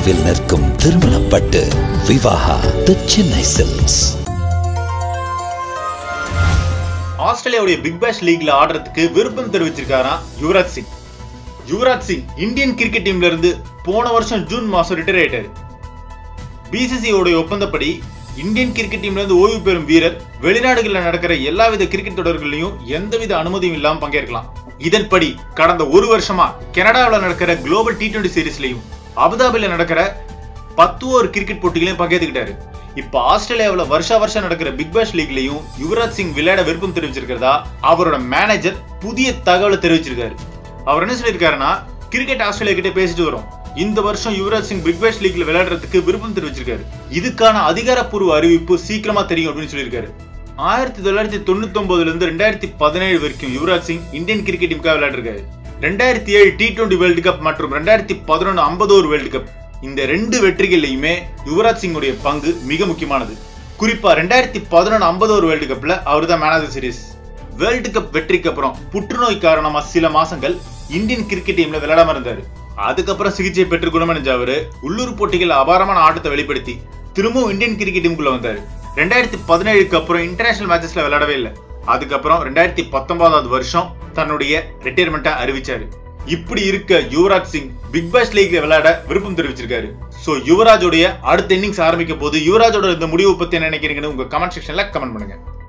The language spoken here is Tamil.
தொலைவில் நிற்கும் திருமணப்பட்டு விவாகா தி சென்னை சில்க்ஸ் ஆஸ்திரேலியாவுடைய பிக் பேஷ் லீக்ல ஆடுறதுக்கு விருப்பம் தெரிவிச்சிருக்காராம் யுவராஜ் சிங் யுவராஜ் சிங் இந்தியன் கிரிக்கெட் டீம்ல இருந்து போன வருஷம் ஜூன் மாசம் ரிட்டையர் ஆயிட்டாரு பிசிசி உடைய ஒப்பந்தப்படி இந்தியன் கிரிக்கெட் டீம்ல இருந்து ஓய்வு பெறும் வீரர் வெளிநாடுகளில் நடக்கிற எல்லாவித கிரிக்கெட் தொடர்களையும் எந்தவித அனுமதியும் இல்லாம பங்கேற்கலாம் இதன்படி கடந்த ஒரு வருஷமா கனடாவில் நடக்கிற குளோபல் டி டுவெண்டி சீரீஸ்லயும் அபுதாபில நடக்கிற பத்து ஓவர் கிரிக்கெட் போட்டிகளையும் பங்கேற்றுக்கிட்டாரு இப்ப ஆஸ்திரேலியாவுல வருஷா வருஷம் நடக்கிற பிக் பாஷ் லீக்லயும் யுவராஜ் சிங் விளையாட விருப்பம் தெரிவிச்சிருக்கிறதா அவரோட மேனேஜர் புதிய தகவலை தெரிவிச்சிருக்காரு அவர் என்ன சொல்லியிருக்காருன்னா கிரிக்கெட் ஆஸ்திரேலியா கிட்ட பேசிட்டு வரோம் இந்த வருஷம் யுவராஜ் சிங் பிக் பேஷ் லீக்ல விளையாடுறதுக்கு விருப்பம் தெரிவிச்சிருக்காரு இதுக்கான அதிகாரப்பூர்வ அறிவிப்பு சீக்கிரமா தெரியும் அப்படின்னு சொல்லியிருக்காரு ஆயிரத்தி தொள்ளாயிரத்தி தொண்ணூத்தி ஒன்பதுல இருந்து ரெண்டாயிரத்தி பதினேழு வரைக்கும் யுவராஜ் சிங் இந்தியன் கிரிக்கெட் டீமுக்காக விளையாடிருக்காரு ரெண்டாயிரத்தி ஏழு டி டுவெண்டி வேர்ல்டு கப் மற்றும் ரெண்டாயிரத்தி பதினொன்று ஐம்பது ஓவர் வேர்ல்டு கப் இந்த ரெண்டு வெற்றிகள்லையுமே யுவராஜ் சிங்குடைய பங்கு மிக முக்கியமானது குறிப்பா ரெண்டாயிரத்தி பதினொன்று ஐம்பது ஓவர் வேர்ல்டு கப்ல அவர் தான் man of the series world cup வெற்றிக்கு அப்புறம் புற்றுநோய் காரணமா சில மாசங்கள் இந்தியன் கிரிக்கெட் டீம்ல விளையாடாம இருந்தாரு அதுக்கப்புறம் சிகிச்சை பெற்று குணமடைஞ்ச அவரு உள்ளூர் போட்டிகள் அபாரமான ஆட்டத்தை வெளிப்படுத்தி திரும்பவும் இந்தியன் கிரிக்கெட் டீமுக்குள்ள வந்தாரு ரெண்டாயிரத்தி பதினேழுக்கு அப்புறம் இன்டர்நேஷனல் மேட்சஸ்ல விளையாடவே இல்லை அதுக்கப்புறம் ரெண்டாயிரத்தி பத்தொன்பதாவது வருஷம் தன்னுடைய ரிட்டையர்மெண்ட்டை அறிவிச்சாரு இப்படி இருக்க யுவராஜ் சிங் பிக் பாஷ் லீக்ல விளையாட விருப்பம் தெரிவிச்சிருக்காரு சோ யுவராஜோடைய அடுத்த இன்னிங்ஸ் ஆரம்பிக்க போது யுவராஜோட இந்த முடிவு பத்தி என்ன நினைக்கிறீங்கன்னு உங்க கமெண்ட் செக்ஷன்ல கமெண்ட் பண்ணுங்க